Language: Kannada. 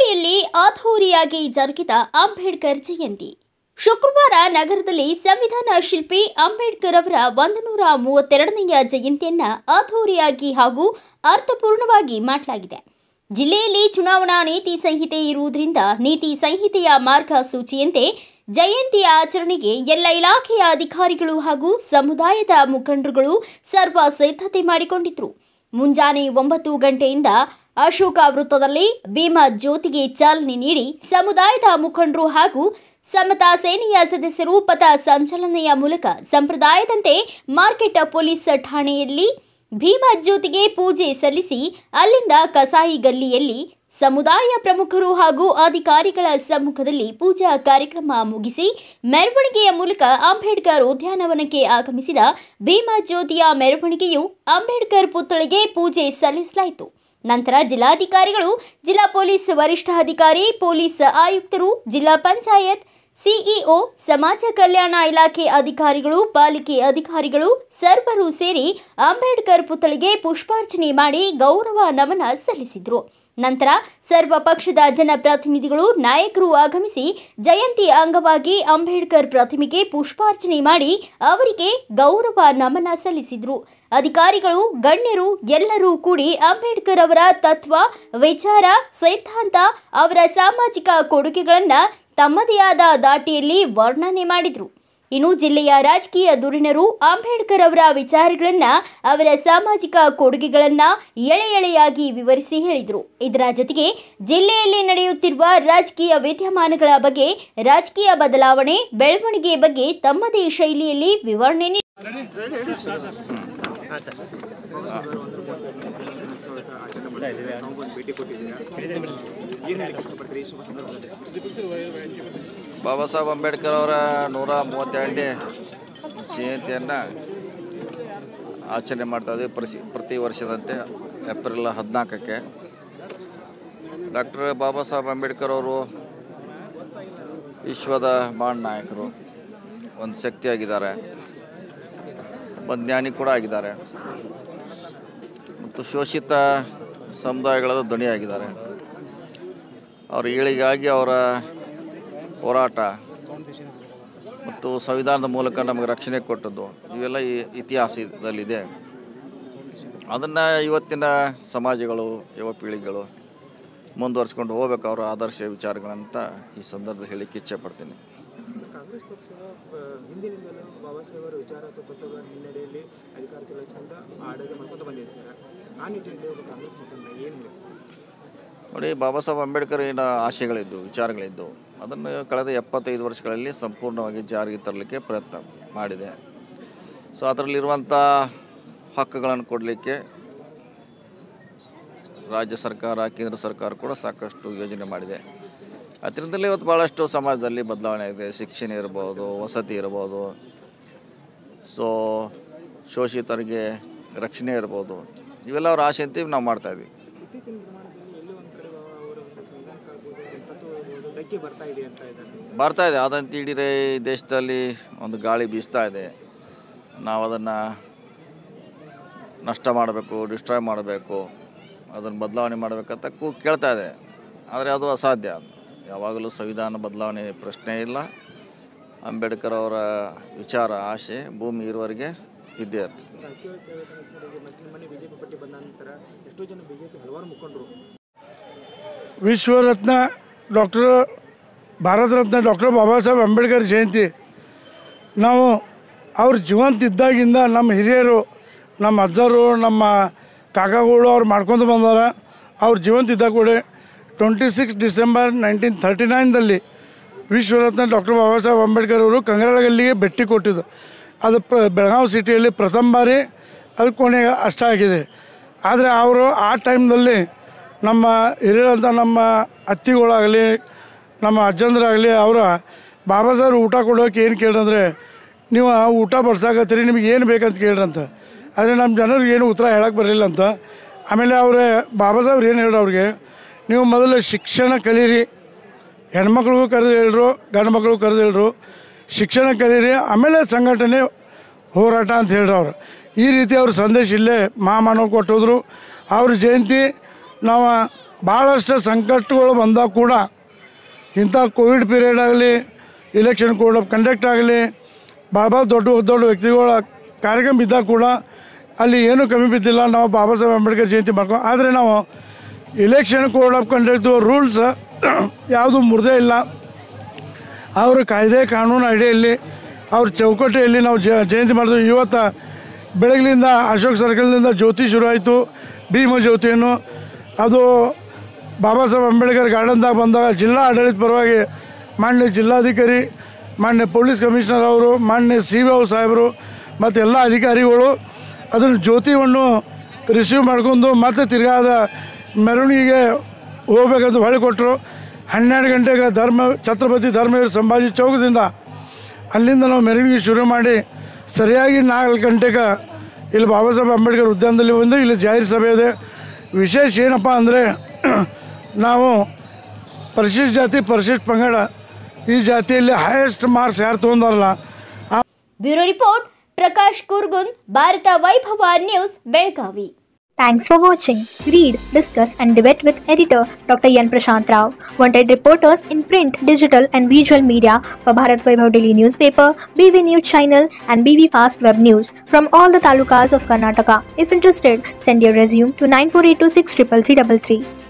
ಬೆಳವಣಿಗೆಯಲ್ಲಿ ಅದ್ಧೂರಿಯಾಗಿ ಜರುಗಿದ ಅಂಬೇಡ್ಕರ್ ಜಯಂತಿ ಶುಕ್ರವಾರ ನಗರದಲ್ಲಿ ಸಂವಿಧಾನ ಶಿಲ್ಪಿ ಅಂಬೇಡ್ಕರ್ ಅವರ ಒಂದು ನೂರ ಮೂವತ್ತೆರಡನೆಯ ಜಯಂತಿಯನ್ನ ಅದ್ಧೂರಿಯಾಗಿ ಹಾಗೂ ಅರ್ಥಪೂರ್ಣವಾಗಿ ಮಾಡಲಾಗಿದೆ ಜಿಲ್ಲೆಯಲ್ಲಿ ಚುನಾವಣಾ ನೀತಿ ಸಂಹಿತೆ ಇರುವುದರಿಂದ ನೀತಿ ಸಂಹಿತೆಯ ಮಾರ್ಗಸೂಚಿಯಂತೆ ಜಯಂತಿಯ ಆಚರಣೆಗೆ ಎಲ್ಲ ಇಲಾಖೆಯ ಅಧಿಕಾರಿಗಳು ಹಾಗೂ ಸಮುದಾಯದ ಮುಖಂಡರುಗಳು ಸರ್ವ ಸಿದ್ಧತೆ ಮಾಡಿಕೊಂಡಿದ್ರು ಮುಂಜಾನೆ ಒಂಬತ್ತು ಗಂಟೆಯಿಂದ ಅಶೋಕ ವೃತ್ತದಲ್ಲಿ ಭೀಮ ಜ್ಯೋತಿಗೆ ಚಾಲನೆ ನೀಡಿ ಸಮುದಾಯದ ಮುಖಂಡರು ಹಾಗೂ ಸಮತಾ ಸೇನೆಯ ಸದಸ್ಯರು ಪಥ ಸಂಚಲನೆಯ ಮೂಲಕ ಸಂಪ್ರದಾಯದಂತೆ ಮಾರ್ಕೆಟ್ ಪೊಲೀಸ್ ಠಾಣೆಯಲ್ಲಿ ಭೀಮ ಜ್ಯೋತಿಗೆ ಪೂಜೆ ಸಲ್ಲಿಸಿ ಅಲ್ಲಿಂದ ಕಸಾಯಿ ಗಲ್ಲಿಯಲ್ಲಿ ಸಮುದಾಯ ಪ್ರಮುಖರು ಹಾಗೂ ಅಧಿಕಾರಿಗಳ ಸಮ್ಮುಖದಲ್ಲಿ ಪೂಜಾ ಕಾರ್ಯಕ್ರಮ ಮುಗಿಸಿ ಮೆರವಣಿಗೆಯ ಮೂಲಕ ಅಂಬೇಡ್ಕರ್ ಉದ್ಯಾನವನಕ್ಕೆ ಆಗಮಿಸಿದ ಭೀಮ ಜ್ಯೋತಿಯ ಮೆರವಣಿಗೆಯು ಅಂಬೇಡ್ಕರ್ ಪುತ್ಥಳಿಗೆ ಪೂಜೆ ಸಲ್ಲಿಸಲಾಯಿತು ನಂತರ ಜಿಲ್ಲಾಧಿಕಾರಿಗಳು ಜಿಲ್ಲಾ ಪೊಲೀಸ್ ವರಿಷ್ಠಾಧಿಕಾರಿ ಪೊಲೀಸ್ ಆಯುಕ್ತರು ಜಿಲ್ಲಾ ಪಂಚಾಯತ್ ಸಿಇಒ ಸಮಾಜ ಕಲ್ಯಾಣ ಇಲಾಖೆ ಅಧಿಕಾರಿಗಳು ಪಾಲಿಕೆ ಅಧಿಕಾರಿಗಳು ಸರ್ವರು ಸೇರಿ ಅಂಬೇಡ್ಕರ್ ಪುತ್ಥಳಿಗೆ ಪುಷ್ಪಾರ್ಚನೆ ಮಾಡಿ ಗೌರವ ನಮನ ಸಲ್ಲಿಸಿದರು ನಂತರ ಸರ್ವ ಪಕ್ಷದ ಜನಪ್ರತಿನಿಧಿಗಳು ನಾಯಕರು ಆಗಮಿಸಿ ಜಯಂತಿ ಅಂಗವಾಗಿ ಅಂಬೇಡ್ಕರ್ ಪ್ರತಿಮೆಗೆ ಪುಷ್ಪಾರ್ಚನೆ ಮಾಡಿ ಅವರಿಗೆ ಗೌರವ ನಮನ ಸಲ್ಲಿಸಿದರು ಅಧಿಕಾರಿಗಳು ಗಣ್ಯರು ಎಲ್ಲರೂ ಕೂಡಿ ಅಂಬೇಡ್ಕರ್ ಅವರ ತತ್ವ ವಿಚಾರ ಸಿದ್ಧಾಂತ ಅವರ ಸಾಮಾಜಿಕ ಕೊಡುಗೆಗಳನ್ನು ತಮ್ಮದೇ ಆದ ದಾಟಿಯಲ್ಲಿ ವರ್ಣನೆ ಮಾಡಿದರು ಇನ್ನು ಜಿಲ್ಲೆಯ ರಾಜಕೀಯ ಧುರೀಣರು ಅಂಬೇಡ್ಕರ್ ಅವರ ವಿಚಾರಗಳನ್ನು ಅವರ ಸಾಮಾಜಿಕ ಕೊಡುಗೆಗಳನ್ನು ಎಳೆ ಎಳೆಯಾಗಿ ವಿವರಿಸಿ ಹೇಳಿದರು ಇದರ ಜೊತೆಗೆ ಜಿಲ್ಲೆಯಲ್ಲಿ ನಡೆಯುತ್ತಿರುವ ರಾಜಕೀಯ ವಿದ್ಯಮಾನಗಳ ಬಗ್ಗೆ ರಾಜಕೀಯ ಬದಲಾವಣೆ ಬೆಳವಣಿಗೆ ಬಗ್ಗೆ ತಮ್ಮದೇ ಶೈಲಿಯಲ್ಲಿ ವಿವರಣೆ ನೀಡಿ ಭೇಟಿ ಕೊಟ್ಟಿದ್ದೀರಾ ಏನು ಹೇಳಕ್ಕೆ ಇಷ್ಟಪಡ್ತೀರಿ ಈ ಶುಭ ಸಂದರ್ಭದಲ್ಲಿ ಬಾಬಾ ಸಾಹೇಬ್ ಅಂಬೇಡ್ಕರ್ ಅವರ ನೂರ ಮೂವತ್ತೆರಡನೇ ಜಯಂತಿಯನ್ನು ಆಚರಣೆ ಮಾಡ್ತಾ ಇದ್ದೀವಿ ಪ್ರಸಿ ಪ್ರತಿ ವರ್ಷದಂತೆ ಏಪ್ರಿಲ್ ಹದಿನಾಲ್ಕಕ್ಕೆ ಡಾಕ್ಟರ್ ಬಾಬಾ ಸಾಹೇಬ್ ಅಂಬೇಡ್ಕರ್ ಅವರು ವಿಶ್ವದ ಮಹಾನ್ ನಾಯಕರು ಒಂದು ಶಕ್ತಿಯಾಗಿದ್ದಾರೆ ಒಬ್ಬ ಜ್ಞಾನಿ ಕೂಡ ಆಗಿದ್ದಾರೆ ಮತ್ತು ಶೋಷಿತ ಸಮುದಾಯಗಳ ಧ್ವನಿಯಾಗಿದ್ದಾರೆ ಅವರ ಏಳಿಗಾಗಿ ಅವರ ಹೋರಾಟ ಮತ್ತು ಸಂವಿಧಾನದ ಮೂಲಕ ನಮಗೆ ರಕ್ಷಣೆ ಕೊಟ್ಟದ್ದು ಇವೆಲ್ಲ ಈ ಇತಿಹಾಸದಲ್ಲಿದೆ ಅದನ್ನು ಇವತ್ತಿನ ಸಮಾಜಗಳು ಯುವ ಪೀಳಿಗೆಗಳು ಮುಂದುವರಿಸ್ಕೊಂಡು ಹೋಗ್ಬೇಕು ಅವರ ಆದರ್ಶ ವಿಚಾರಗಳಂತ ಈ ಸಂದರ್ಭದಲ್ಲಿ ಹೇಳಲಿಕ್ಕೆ ಇಚ್ಛೆ ಪಡ್ತೀನಿ ಕಾಂಗ್ರೆಸ್ ಪಕ್ಷ ಆ, ಹಿಂದಿನಿಂದಲೂ ಬಾಬಾ ಸಾಹೇಬರ ವಿಚಾರ ಅಥವಾ ತತ್ವಗಳ ಹಿನ್ನೆಲೆಯಲ್ಲಿ ಅಧಿಕಾರ ಚಲಾಯಿಸಿಕೊಂಡು ಆಡಳಿತ ಮಾಡ್ಕೊಂತ ಬಂದಿದೆ ಸರ್ ಆ ನಿಟ್ಟಿನಲ್ಲಿ ಒಬ್ಬ ಕಾಂಗ್ರೆಸ್ ಮುಖಂಡ ಏನು ಹೇಳಿ ನೋಡಿ ಬಾಬಾ ಸಾಹೇಬ್ ಅಂಬೇಡ್ಕರ್ ಏನು ಆಶಯಗಳಿದ್ದು ವಿಚಾರಗಳಿದ್ದು ಅದನ್ನು ಕಳೆದ ಎಪ್ಪತ್ತೈದು ವರ್ಷಗಳಲ್ಲಿ ಸಂಪೂರ್ಣವಾಗಿ ಜಾರಿಗೆ ತರಲಿಕ್ಕೆ ಪ್ರಯತ್ನ ಮಾಡಿದೆ ಸೊ ಅದರಲ್ಲಿರುವಂಥ ಹಕ್ಕುಗಳನ್ನು ಕೊಡಲಿಕ್ಕೆ ರಾಜ್ಯ ಸರ್ಕಾರ ಕೇಂದ್ರ ಸರ್ಕಾರ ಕೂಡ ಸಾಕಷ್ಟು ಯೋಜನೆ ಮಾಡಿದೆ ಅದರಿಂದಲೇ ಇವತ್ತು ಭಾಳಷ್ಟು ಸಮಾಜದಲ್ಲಿ ಬದಲಾವಣೆ ಆಗಿದೆ ಶಿಕ್ಷಣ ಇರ್ಬೋದು ವಸತಿ ಇರ್ಬೋದು ಸೊ ಶೋಷಿತರಿಗೆ ರಕ್ಷಣೆ ಇರ್ಬೋದು ಇವೆಲ್ಲ ಅವ್ರ ಆಸೆ ಅಂತೀವಿ ನಾವು ಮಾಡ್ತಾಯಿದ್ವಿ ಇತ್ತೀಚಿನ ದಿನಮಾನಗಳಲ್ಲಿ ಎಲ್ಲೋ ಒಂದು ಕಡೆ ಅವರ ಒಂದು ಸಂವಿಧಾನಕ್ಕಾಗ್ಬೋದು ತತ್ವ ಇರ್ಬೋದು ಧಕ್ಕೆ ಬರ್ತಾ ಇದೆ ಅಂತ ಇದ್ದಾರೆ ಬರ್ತಾ ಇದೆ ಅದಂತ ಇಡೀ ದೇಶದಲ್ಲಿ ಒಂದು ಗಾಳಿ ಬೀಸ್ತಾ ಇದೆ ನಾವು ಅದನ್ನು ನಷ್ಟ ಮಾಡಬೇಕು ಡಿಸ್ಟ್ರಾಯ್ ಮಾಡಬೇಕು ಅದನ್ನು ಬದಲಾವಣೆ ಮಾಡಬೇಕಂತ ಕೂ ಕೇಳ್ತಾ ಇದೆ ಆದರೆ ಅದು ಅಸಾಧ್ಯ ಯಾವಾಗಲೂ ಸಂವಿಧಾನ ಬದಲಾವಣೆ ಪ್ರಶ್ನೆ ಇಲ್ಲ ಅಂಬೇಡ್ಕರ್ ಅವರ ವಿಚಾರ ಆಶೆ ಭೂಮಿ ಇರುವವರೆಗೆ ಇದ್ದೇ ಇರ್ತದೆ ರಾಜಕೀಯ ಸರ್ ಈಗ ಮತ್ತೆ ಮೊನ್ನೆ ಬಿಜೆಪಿ ಪಟ್ಟಿ ಬಂದ ನಂತರ ಎಷ್ಟೋ ಜನ ಬಿಜೆಪಿ ಹಲವಾರು ಮುಖಂಡರು ವಿಶ್ವರತ್ನ ಡಾಕ್ಟರ್ ಭಾರತ ರತ್ನ ಡಾಕ್ಟರ್ ಬಾಬಾ ಸಾಹೇಬ್ ಅಂಬೇಡ್ಕರ್ ಜಯಂತಿ ನಾವು ಅವ್ರು ಜೀವಂತ ಇದ್ದಾಗಿಂದ ನಮ್ಮ ಹಿರಿಯರು ನಮ್ಮ ಅಜ್ಜರು ನಮ್ಮ ಕಾಕಾಗಳು ಅವ್ರು ಮಾಡ್ಕೊಂಡು ಬಂದಾರ ಅವ್ರು ಜೀವಂತ ಇದ್ದಾಗ ಕೂಡ twenty six December nineteen thirty ನೈನ್ದಲ್ಲಿ ವಿಶ್ವರತ್ನ ಡಾಕ್ಟರ್ ಬಾಬಾ ಸಾಹೇಬ್ ಅಂಬೇಡ್ಕರ್ ಅವರು ಕಂಗರಗಲ್ಲಿಗೆ ಭೇಟಿ ಕೊಟ್ಟಿದ್ದು ಅದು ಪ್ರ ಬೆಳಗಾವಿ ಸಿಟಿಯಲ್ಲಿ ಪ್ರಥಮ ಬಾರಿ ಅದು ಕೊನೆಗೆ ಅಷ್ಟ ಆಗಿದೆ ಆದರೆ ಅವರು ಆ ಟೈಮ್ದಲ್ಲಿ ನಮ್ಮ ಹಿರಿಯರಂಥ ನಮ್ಮ ಅತ್ತಿಗಳಾಗಲಿ ನಮ್ಮ ಅಜ್ಜಂದ್ರಾಗಲಿ ಅವರ ಬಾಬಾ ಸಾಹೇಬ್ ಊಟ ಕೊಡೋಕೆ ಏನು ಕೇಳ್ರಂದ್ರೆ ನೀವು ಆ ಊಟ ಬಡ್ಸಾಕತ್ತೀರಿ ನಿಮಗೆ ಏನು ಬೇಕಂತ ಕೇಳ್ರಂತ ಆದರೆ ನಮ್ಮ ಜನರಿಗೆ ಏನು ಉತ್ತರ ಹೇಳಕ್ಕೆ ಬರಲಿಲ್ಲ ಅಂತ ಆಮೇಲೆ ಅವರೇ ಬಾಬಾ ಸಾಹೇಬ್ರು ಏನು ಹೇಳ್ರು ಅವ್ರಿಗೆ ನೀವು ಮೊದಲು ಶಿಕ್ಷಣ ಕಲೀರಿ ಹೆಣ್ಮಕ್ಳಿಗೂ ಕರೆದು ಹೇಳ್ರು ಗಂಡು ಮಕ್ಳಿಗೂ ಕರೆದು ಹೇಳ್ರು ಶಿಕ್ಷಣ ಕಲೀರಿ ಆಮೇಲೆ ಸಂಘಟನೆ ಹೋರಾಟ ಅಂತ ಹೇಳ್ರು ಅವರು ಈ ರೀತಿ ಅವ್ರ ಸಂದೇಶ ಇಲ್ಲೇ ಮಹಾಮಾನವ ಕೊಟ್ಟೋದ್ರು ಅವ್ರ ಜಯಂತಿ ನಾವು ಭಾಳಷ್ಟು ಸಂಕಟಗಳು ಬಂದಾಗ ಕೂಡ ಇಂಥ ಕೋವಿಡ್ ಪೀರಿಯಡ್ ಆಗಲಿ ಇಲೆಕ್ಷನ್ ಕೋಡ್ ಆಫ್ ಕಂಡಕ್ಟ್ ಆಗಲಿ ಭಾಳ ಭಾಳ ದೊಡ್ಡ ದೊಡ್ಡ ವ್ಯಕ್ತಿಗಳ ಕಾರ್ಯಕ್ರಮ ಇದ್ದಾಗ ಕೂಡ ಅಲ್ಲಿ ಏನೂ ಕಮ್ಮಿ ಬಿದ್ದಿಲ್ಲ ನಾವು ಬಾಬಾ ಸಾಹೇಬ್ ಅಂಬೇಡ್ಕರ್ ಜಯಂತಿ ಮಾಡ್ಕೊ ಆದರೆ ನಾವು election code of conduct rules ಯಾವುದು ಮುರಿದೇ ಇಲ್ಲ ಅವ್ರ ಕಾಯ್ದೆ ಕಾನೂನು ಅಡಿಯಲ್ಲಿ ಅವ್ರ ಚೌಕಟ್ಟಿಯಲ್ಲಿ ನಾವು ಜ ಜಯಂತಿ ಮಾಡಿದ್ವಿ ಇವತ್ತು ಬೆಳಗ್ಲಿಂದ ಅಶೋಕ್ ಸರ್ಕಲ್ನಿಂದ ಜ್ಯೋತಿ ಶುರುವಾಯಿತು ಭೀಮ ಜ್ಯೋತಿಯನ್ನು ಅದು ಬಾಬಾ ಸಾಹೇಬ್ ಅಂಬೇಡ್ಕರ್ ಗಾರ್ಡನ್ದಾಗ ಬಂದಾಗ ಜಿಲ್ಲಾ ಆಡಳಿತ ಪರವಾಗಿ ಮಾನ್ಯ ಜಿಲ್ಲಾಧಿಕಾರಿ ಮಾನ್ಯ ಪೊಲೀಸ್ ಕಮಿಷನರ್ ಅವರು ಮಾನ್ಯ ಸಿ ಬಿ ಅವ್ರ ಸಾಹೇಬರು ಮತ್ತು ಎಲ್ಲ ಅಧಿಕಾರಿಗಳು ಅದನ್ನು ಜ್ಯೋತಿಯನ್ನು ರಿಸೀವ್ ಮಾಡ್ಕೊಂಡು ಮತ್ತೆ ತಿರ್ಗಾದ ಮೆರವಣಿಗೆಗೆ ಹೋಗ್ಬೇಕಂತ ಹೊಳೆ ಕೊಟ್ಟರು ಹನ್ನೆರಡು ಗಂಟೆಗೆ ಧರ್ಮ ಛತ್ರಪತಿ ಧರ್ಮವೀರ ಸಂಭಾಜಿ ಚೌಕದಿಂದ ಅಲ್ಲಿಂದ ನಾವು ಮೆರವಣಿಗೆ ಶುರು ಮಾಡಿ ಸರಿಯಾಗಿ ನಾಲ್ಕು ಗಂಟೆಗೆ ಇಲ್ಲಿ ಬಾಬಾ ಸಾಹೇಬ್ ಅಂಬೇಡ್ಕರ್ ಉದ್ಯಾನದಲ್ಲಿ ಬಂದು ಇಲ್ಲಿ ಜಾಹಿರ್ ಸಭೆ ಇದೆ ವಿಶೇಷ ಏನಪ್ಪ ಅಂದರೆ ನಾವು ಪರಿಶಿಷ್ಟ ಜಾತಿ ಪರಿಶಿಷ್ಟ ಪಂಗಡ ಈ ಜಾತಿಯಲ್ಲಿ ಹೈಯೆಸ್ಟ್ ಮಾರ್ಕ್ಸ್ ಯಾರು ತೊಗೊಂಡಾರಲ್ಲ ಆ bureau report Prakash Kurgun Bharat Vaibhav news Belagavi Thanks for watching. Read, discuss, and debate with editor Dr. Yan Prashant Rao. Wanted reporters in print, digital, and visual media for Bharat Vaibhav Daily newspaper, BV News channel, and BV Fast Web News from all the talukas of Karnataka. If interested, send your resume to 9482633333.